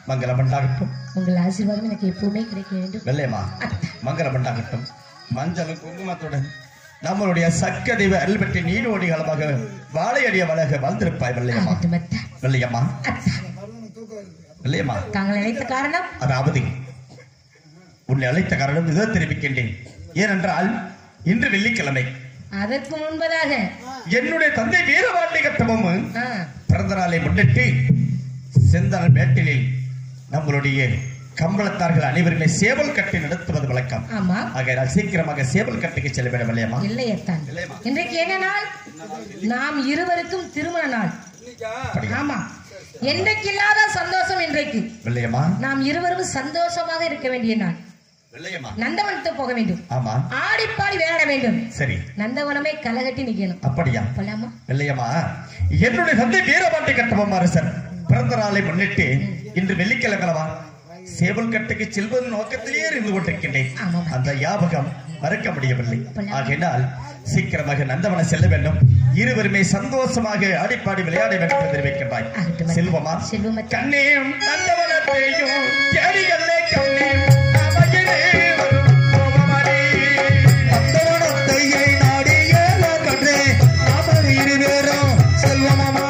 மங்களம் உண்டாகட்டும் உங்கள் ஆசீர்வாதம் எனக்கு எப்பவுமே கிடைக்க வேண்டும் வெள்ளையம்மா மங்களம் உண்டாகட்டும் மஞ்சள் குங்குமத்துடன் நம்மளுடைய சக்க தெய்வ அல்பற்றி நீடோடி காலமாக வாழையடிய வளக வாழ்ந்திருப்பாய் வெள்ளையம்மா ஆகட்டும் அத்தா வெள்ளையம்மா அத்தா வெள்ளையம்மா தாங்கள் அழைத்த காரணம் அதாவது உன்னை அழைத்த காரணம் இதை தெரிவிக்கின்றேன் ஏனென்றால் இன்று வெள்ளிக்கிழமை அதற்கு முன்பதாக என்னுடைய தந்தை வீரபாண்டி கட்டமும் ஆ, பிறந்த நாளை முன்னிட்டு செந்தல் மேட்டிலில் நம்மளுடைய கம்பளத்தார்கள் அனைவருமே சேவல் கட்டி நடத்துவது வழக்கம் ஆமா ஆகையால் சீக்கிரமாக சேவல் கட்டுக்கு செல்ல வேண்டும் இல்லையம்மா இல்லையத்தான் இல்லையம்மா. இன்றைக்கு என்ன நாள் நாம் இருவருக்கும் திருமண நாள் அப்படியா? ஆமா என்றைக்கு இல்லாத சந்தோஷம் இன்றைக்கு வெள்ளையம்மா நாம் இருவரும் சந்தோஷமாக இருக்க வேண்டிய நாள் வெள்ளையம்மா நந்தவனத்துக்கு போக வேண்டும் ஆமா ஆடிப்பாடி விளையாட வேண்டும் சரி நந்தவனமே கலகட்டி நிக்கணும் அப்படியா போலாமா வெள்ளையம்மா என்னுடைய தந்தை வீரபாண்டி கட்டபொம்ம அரசர் பிறந்த நாளை முன்னிட்டு இன்று வெள்ளிக்கிழமைவா சேவல் கட்டுக்கு செல்வது நோக்கத்திலேயே இருந்து கொண்டிருக்கின்றேன் ஆமாம். அந்த ஞாபகம் மறக்க முடியவில்லை போலாம். ஆகையினால் சீக்கிரமாக நந்தவனம் செல்ல வேண்டும் இருவருமே சந்தோஷமாக ஆடிப்பாடி விளையாட வேண்டும் என்று தெரிவிக்கின்றாய் ஆகட்டும். செல்வமா செல்வம் அத்தா. கண்ணேயும் நந்தவனத்தையும் தேடிகளே கண்ணேயும் அவையிலே வரும் கோபமணி. நந்தவனத்தையை நாடிய கண்டே அவர் இருவேரும் செல்வமாமா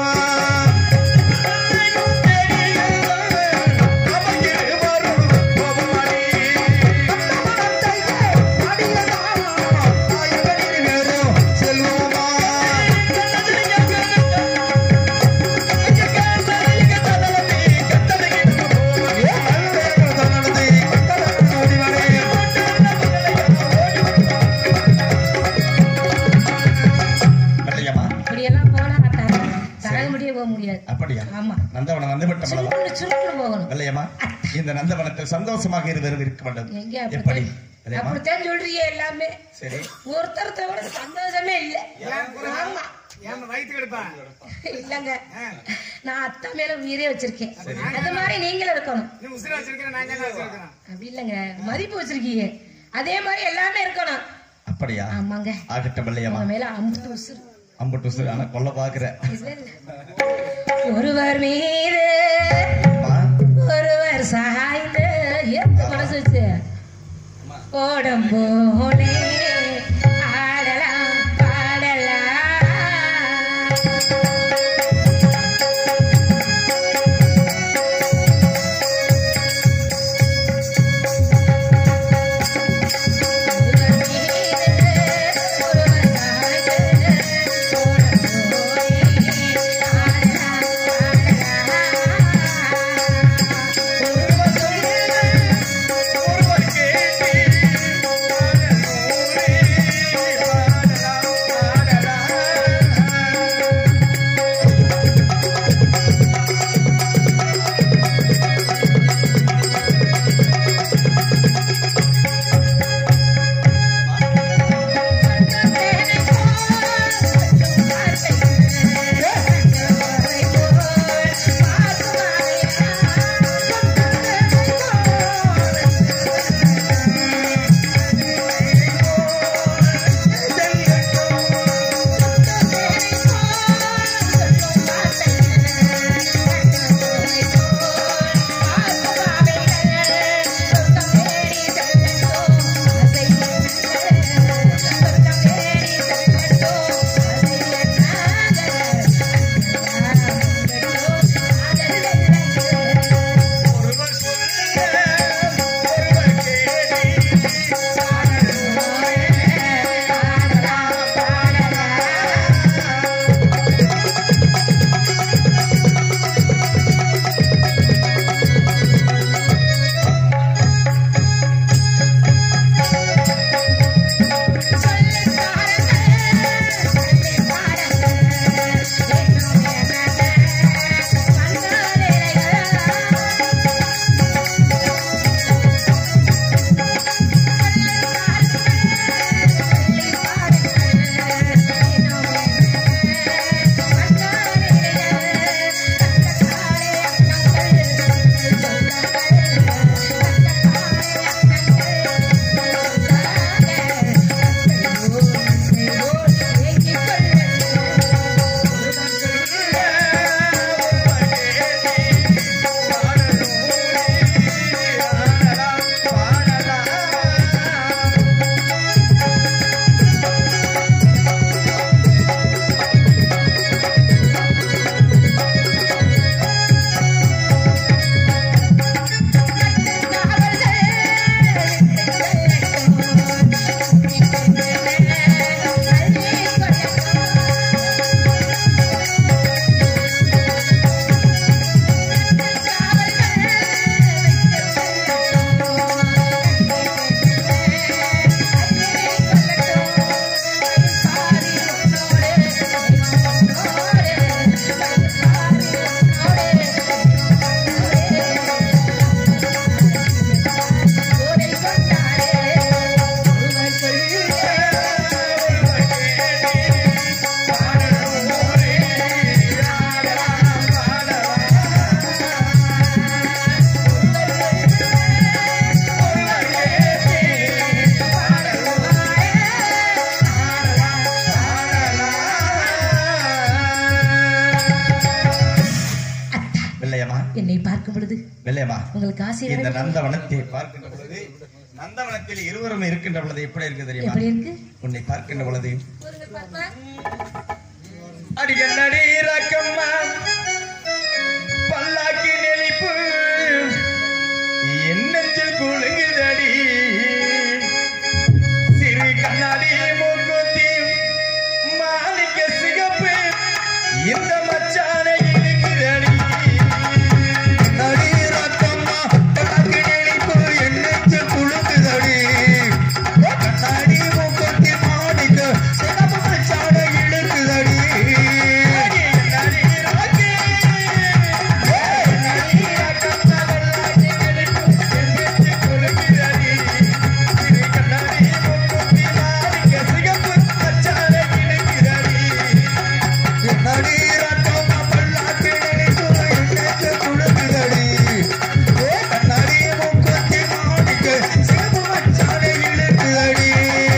வெள்ளையம்மா, இப்படியெல்லாம் போனா தர தர முடிய போக முடியாது அப்படியா ஆமா நந்தவனம் வந்து விட்ட மலவா சுருக்குன்னு சுருக்குன்னு போகணும் வெள்ளையம்மா இந்த நந்தவனத்தில் சந்தோஷமாக இருவர் இருக்க வேண்டும் எங்க எப்படி அப்படித்தான் வெள்ளையம்மா அப்படித்தான் சொல்றீங்க எல்லாமே சரி ஒருத்தர் தவிர சந்தோஷமே இல்ல ஆமா இல்லங்க நான் அத்தா மேல உயிரே வச்சிருக்கேன் அது மாதிரி நீங்களும் இருக்கணும் அப்படி இல்லங்க மதிப்பு வச்சிருக்கீங்க அதே மாதிரி எல்லாமே இருக்கணும் அப்படியா ஆமாங்க ஆகட்டும் வெள்ளையம்மா உங்க மேல அம்புட்டு உசுறு அம்புட்டு உசுரு, ஆனா கொல்ல பாக்குற இல்ல, இல்ல. ஒருவர் மீது ஒருவர் சாய்ந்து எந்த மனசு வச்சு ஓடம் போலே ஆடலாம் பாடலாம் ஒருவர் மீது ஒருவர் சாய்ந்து ஓடம் போலே ஆடலாம் பாடலாம் ஒருவர் சொல்லுங்கள் வெள்ளையம்மா என்னை பார்க்கும் பொழுது வெள்ளையம்மா உங்களுக்கு இந்த ஆசீர்வாதம் நந்தவனத்தை பார்க்கின்ற பொழுது நந்தவனத்தில் இருவரும் இருக்கின்ற பொழுது எப்படி இருக்கு தெரியுமா எப்படி இருக்கு உன்னை பார்க்கின்ற பொழுது பாருங்க, பார்க்கலாம். அடிக்கடி ரக்கம்மா பல்லாக்கி நெளிப்பு என் நெஞ்சில் குலுங்குதடி சிறு கண்ணாடி மூக்குத்தி மாணிக்க சிகப்பு இந்த மச்சானை இழுக்குதடி நடி ரத்தம்மா பட்டாக்கி நெளிப்பு என் நெஞ்சு குலுங்குதடி கண்ணாடி மூக்குத்தி மாணிக்க சிகப்பு மச்சான இழுக்குதடி நடி ரத்தம்மா பட்டாக்கி நெளிப்பு என் நெஞ்சு குலுங்குதடி கண்ணாடி மூக்குத்தி மாணிக்க சிகப்பு மச்சான இழுக்குதடி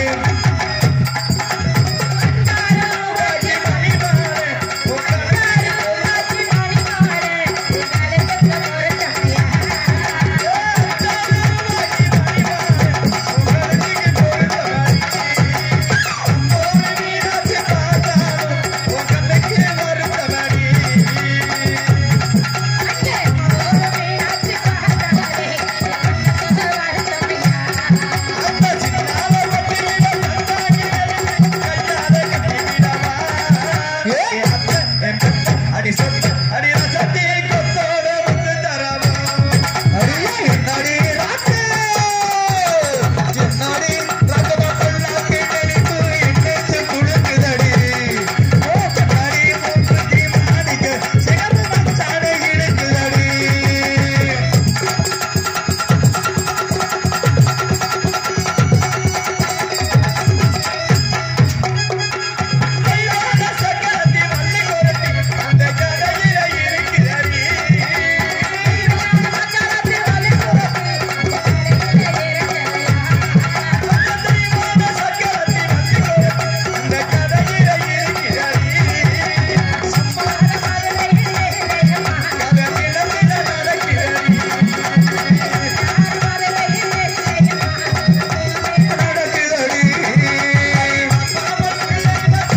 அடி சொத்து அடி ரசத்தி கொத்தோட வந்து தரவா அடியே நடி ராக்கு நடி ரகமா பல்லாக்கி நெளிப்பு என்னெச்சு குலுக்குதடி ஓ கண்ணாடி மூக்குத்தி மாணிக்க சிகப்பு மச்சான இழுக்குதடி கையோட சக்கரத்தி வள்ளி குரத்தி அந்த கடையில இருக்கிறடி கையோட சக்கரத்தி வள்ளி குரத்தி அந்த கடையில இருக்கிறடி கடையில நடக்கிறடி நடக்குதடி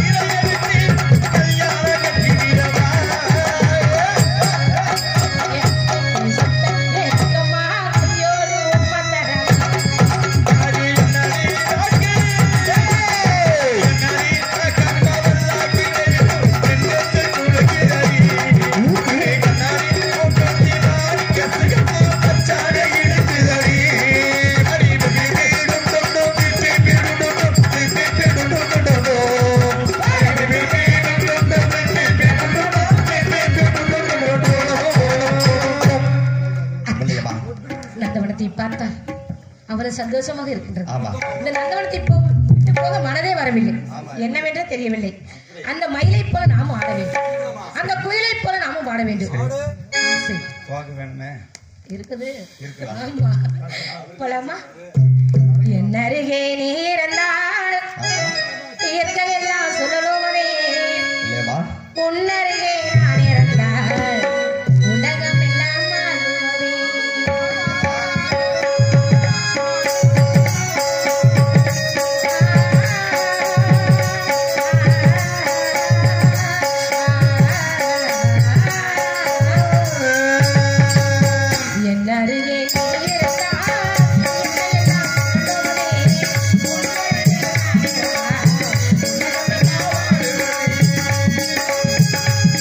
வெள்ளையம்மா நந்தவனத்தை பார்த்தால் அவ்வளவு சந்தோஷமாக இருக்கின்றது ஆமா இந்த நந்தவனத்தை போ- விட்டு போக மனதே வரவில்லை என்னவென்றே தெரியவில்லை அந்த மயிலை போல நாமும் ஆட வேண்டும் அந்த குயிலை போல நாமும் பாட வேண்டும் ஆசை போக வேணுமே இருக்குது இருக்கலாம். ஆமா போலாமா என் அருகே நீ இருந்தால் இயற்கை எல்லாம் சொல்லணுமனே இல்லையம்மா உன்னருகே நான் இருந்தால் உலகம் எல்லாம் மாறுமதே. என் அருகே நீ இருந்தால் இயற்கை எல்லாம் சொல்லணுமனே. உன்னருகே நான் இருந்தால் உலகம் எல்லாம் மாறுமதே.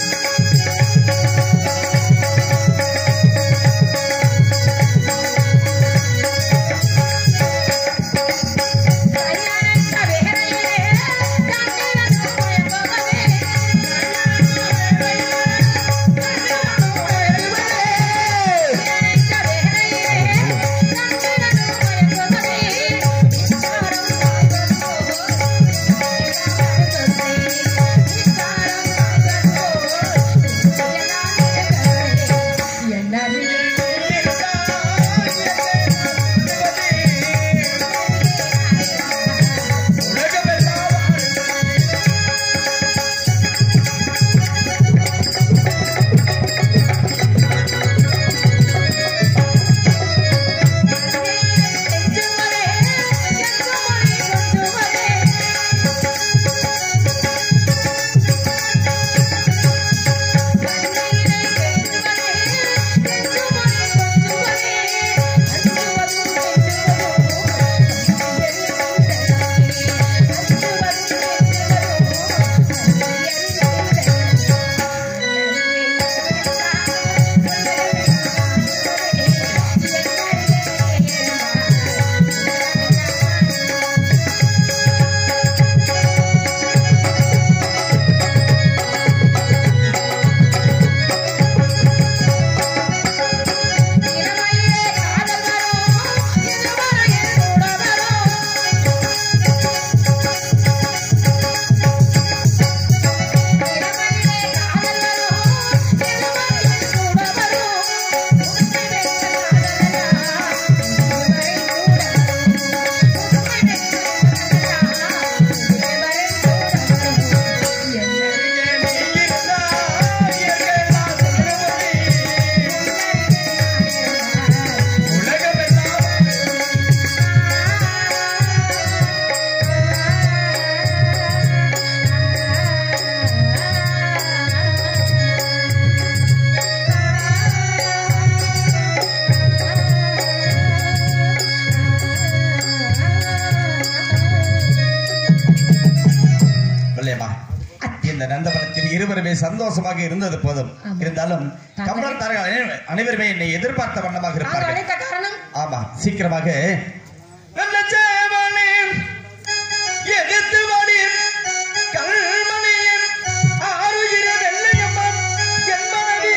அனைவருமே சந்தோஷமாக இருந்தது போதும் ஆமா. இருந்தாலும் தாங்கள் கம்பளத்தார்கள் அனை- அனைவருமே என்னை எதிர்பார்த்த வண்ணமாக நாங்கள் இருப்பார்கள் அழைத்த காரணம் ஆமா சீக்கிரமாக நல்ல சேவலே, எதிர்த்து வாடியும் கல்மணியும் ஆருயிர வெள்ளையம்மன் என் மனைவி.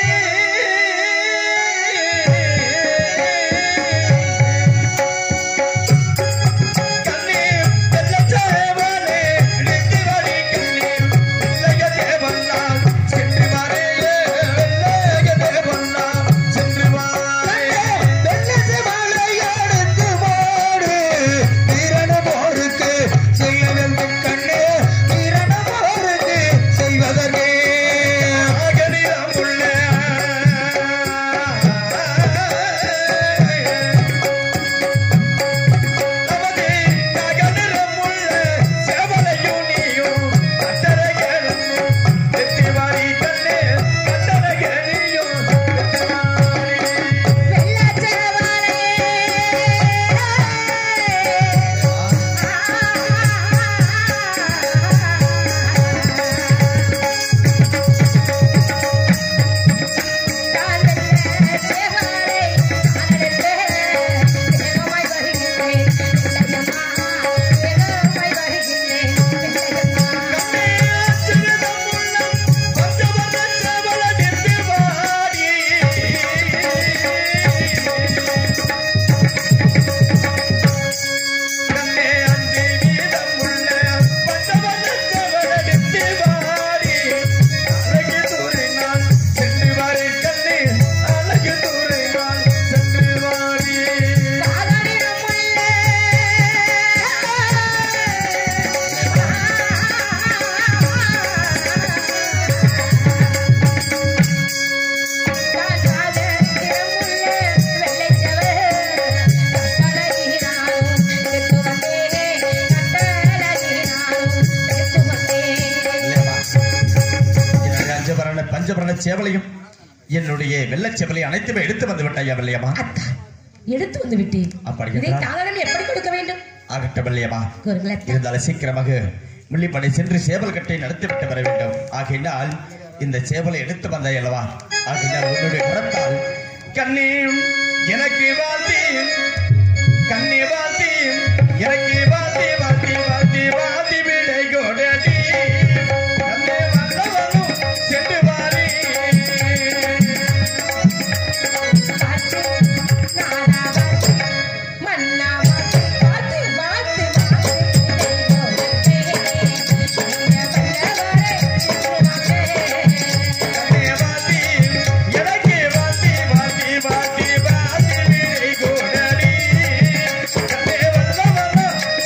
கண்ணீர் வெள்ள சேவலே, எதிர்த்து வாடி கண்ணீர் வெள்ளைய தேவன்னால் சென்று வாரே, வெள்ளைய தேவன்னால் சென்று வாரே. வெள்ளத்து மாலையெடுத்து போடு, வீரண போருக்கு செய்ய வேண்டும் கண்ணே, வீரண போருக்கு செய்வதற்கே. ஆகலிடமுள்ள நமது நகரிடமுள்ள சேவலையும் நீயும் கட்டளைகளும் வெற்றிவாரி கண்ணே கட்டளைகளையும் வெற்றிவாரி என்னுடைய அஞ்சபரண பஞ்சபரண சேவலையும் என்னுடைய வெள்ளச் சேவலை அனைத்துமே எடுத்து வந்து விட்டாயா வெள்ளையம்மா அத்தா எடுத்து வந்து விட்டேன் அப்படி இதை என்றால்? தாளனம் எப்படி கொடுக்க வேண்டும் ஆகட்டும் வெள்ளையம்மா கூறுங்கள் அத்தா. இருந்தாலும் சீக்கிரமாக முள்ளிப்படை சென்று சேவல் கட்டை நடத்திவிட்டு வர வேண்டும் ஆகையினால் இந்த சேவலை எடுத்து வந்த அல்லவா ஆகையினால் உன்னுடைய கரத்தால் கண்ணியும் எனக்கு வாத்தி கண்ணி வாத்தி எனக்கு வாத்தி வாத்தி வாத்தி வாத்தி விடை கொடடி கண்ணே வந்தவனும் சென்று வாரி கண்ணே வாத்தி எனக்கு வாத்தி வாத்தி வாத்தி வாத்தி விடை கொடடி கண்ணே வந்தவனும்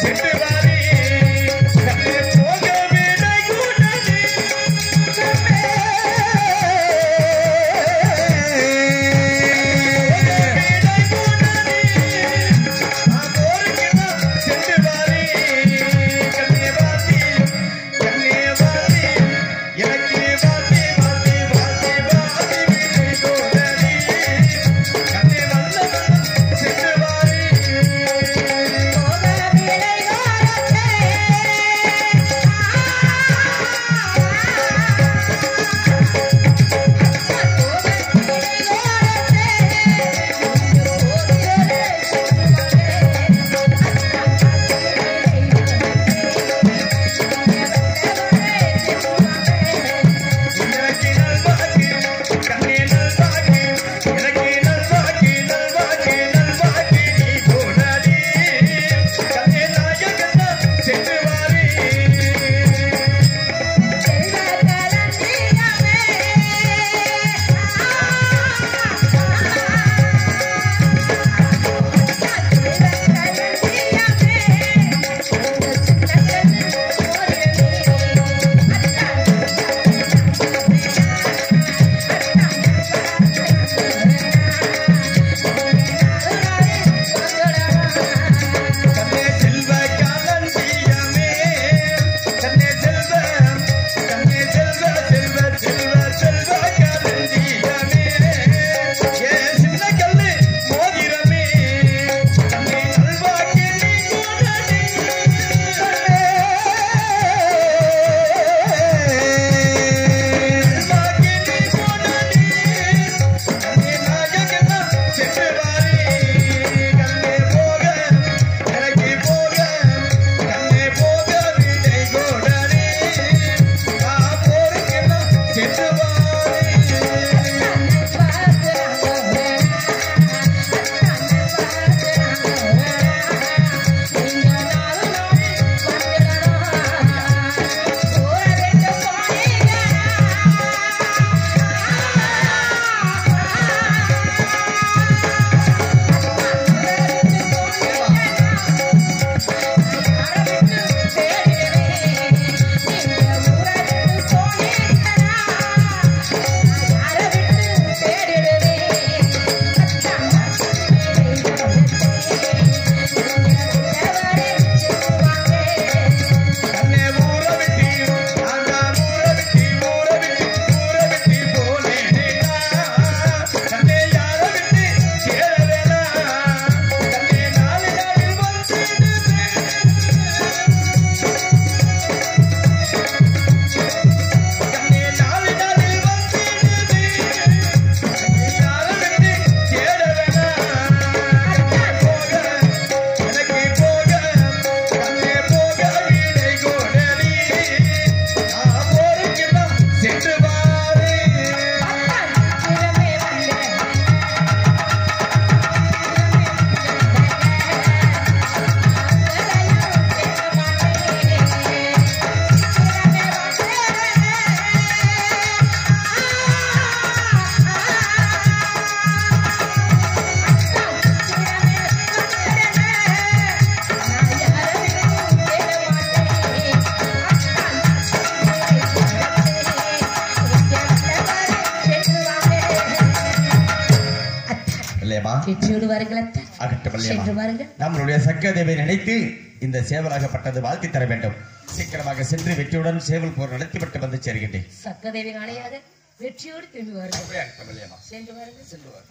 வள்ளியம்மா வெற்றியோடு வாருங்கள் அத்தை ஆகட்டும் வள்ளியம்மா சென்று வாருங்கள் நம்மளுடைய சக்கதேவை நினைத்து இந்த சேவலாகப்பட்டது வாழ்த்தி தர வேண்டும் சீக்கிரமாக சென்று வெற்றியுடன் சேவல் போர் நடத்திவிட்டு வந்து சேர்கின்றேன் சக்கதேவி நாளையாக வெற்றியோடு திரும்பி வாருங்கள் ஆகட்டும் வள்ளியம்மா சென்று வாருங்கள்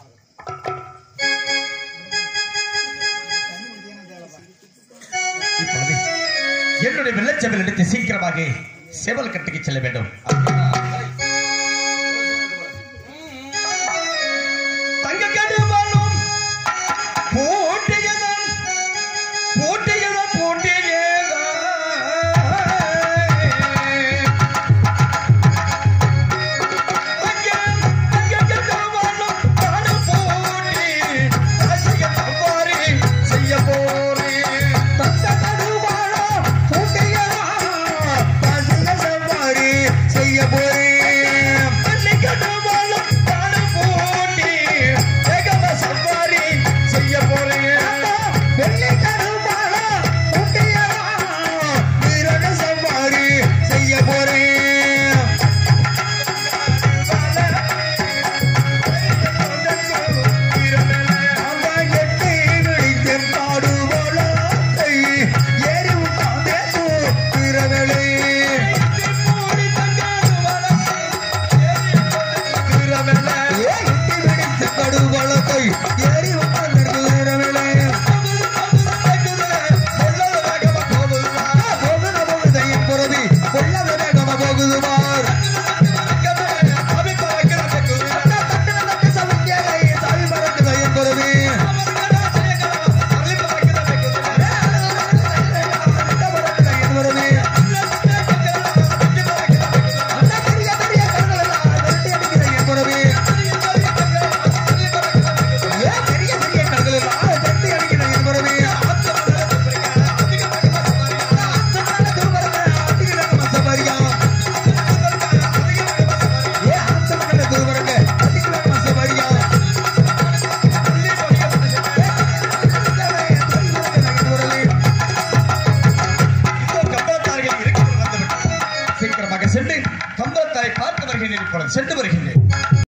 இப்பொழுது என்னுடைய வெள்ளச்செவல் எடுத்து சீக்கிரமாக சேவல் கட்டுக்கு செல்ல வேண்டும் தங்க கடுவாலும் போட்டியதான் போட்டியதான் போட்டியதான் தங்க தங்க கடுவாலும் தாடு போட்டி ஆசைய தவ்வாரி செய்ய போறேன் தந்த கடுவாளா பூட்டையரா பசுங்க சவாரி செய்ய போறேன் தண்ணி கடுவாலும் தாடு போட்டி ஏகம சவாரி செய்ய போறேன் வெள்ளை கடுவாளா பூட்டையரா வீரன சவாரி செய்ய போறேன் நாம எட்டி விழித்து பாடுவோலை ஏறி உட்கார்ந்தே வீரவேளை எட்டி விழித்து கடுவளத்தை ஏறி உட்கார்ந்து வீரவேளை போகுத போகுதையின் புறவி கொள்ளத வேகம போகுது பார் தட்டு தட்டு சவுத்தியலை சாவி பறக்குதையின் புறவி பறக்குதையின் புறவி அந்த பெரிய பெரிய கண்களெல்லாம் விரட்டி அடிக்குதையின் புறவி ஏன் பெரிய பெரிய கண்களெல்லாம் விரட்டி அடிக்குதையின் புறவி ஆத்தமான தூபரங்க அடிக்கிறங்க மசபரியா ஏ ஆத்தமான தூபரங்க அடிக்கிறங்க மசபரியா சீக்கிரமாக சென்று கம்பத்தாரை பார்த்து வருகின்றேன் இப்பொழுது சென்று வருகின்றேன்